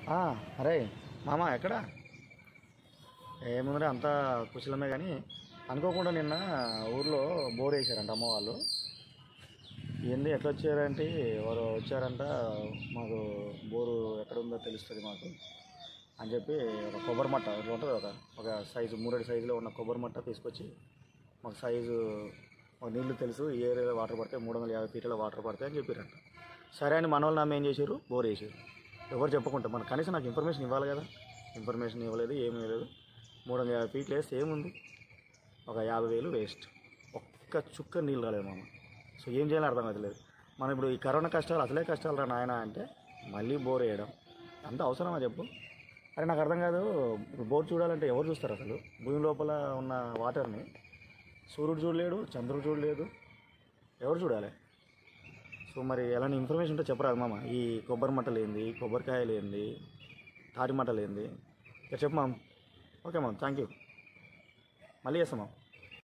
ఆ, అరే మామ ఎక్కడ ఏముందిరే అంతా కుశలమే కానీ అనుకోకుండా నిన్న ఊర్లో బోర్ వేసారంట అమ్మ వాళ్ళు ఏంది ఎట్లా వచ్చారంటే వారు వచ్చారంట మాకు బోరు ఎక్కడ ఉందో తెలుస్తుంది మాకు అని చెప్పి ఒక కొబ్బరి మట్ట ఇట్లా ఉంటుంది ఒక ఒక సైజు మూరేడు సైజులో ఉన్న కొబ్బరి మట్ట తీసుకొచ్చి మాకు సైజు ఒక నీళ్లు తెలుసు ఏ ఏరియాలో వాటర్ పడితే మూడు వందల యాభై ఫీట్ల వాటర్ పడతాయి అని చెప్పారంట సరే అని మన వాళ్ళు నమ్మ ఏం చేశారు బోర్ వేసారు ఎవరు చెప్పుకుంటాం మన కనీసం నాకు ఇన్ఫర్మేషన్ ఇవ్వాలి కదా ఇన్ఫర్మేషన్ ఇవ్వలేదు ఏమీ లేదు మూడు వందల యాభై ఫీట్లు వేస్తే ఏముంది ఒక యాభై వేలు వేస్ట్ ఒక్క చుక్క నీళ్ళు రాలేదు మామ సో ఏం చేయాలో అర్థం అవుతలేదు మనం ఇప్పుడు ఈ కరోనా కష్టాలు అసలే కష్టాలు రా నాయన అంటే మళ్ళీ బోర్ వేయడం అంత అవసరమా చెప్పు అరే నాకు అర్థం కాదు ఇప్పుడు బోర్ చూడాలంటే ఎవరు చూస్తారు అసలు భూమి లోపల ఉన్న వాటర్ని సూర్యుడు చూడలేడు చంద్రుడు చూడలేదు ఎవరు చూడాలి సో మరి ఎలాంటి ఇన్ఫర్మేషన్ ఉంటే చెప్పరాదు మామ ఈ కొబ్బరి మట్టలు ఏంది కొబ్బరికాయలు ఏంది తాటి మట్టలు ఏంది ఇక చెప్పు ma'am okay ma'am thank you మళ్ళీ చేస్తాం మామ్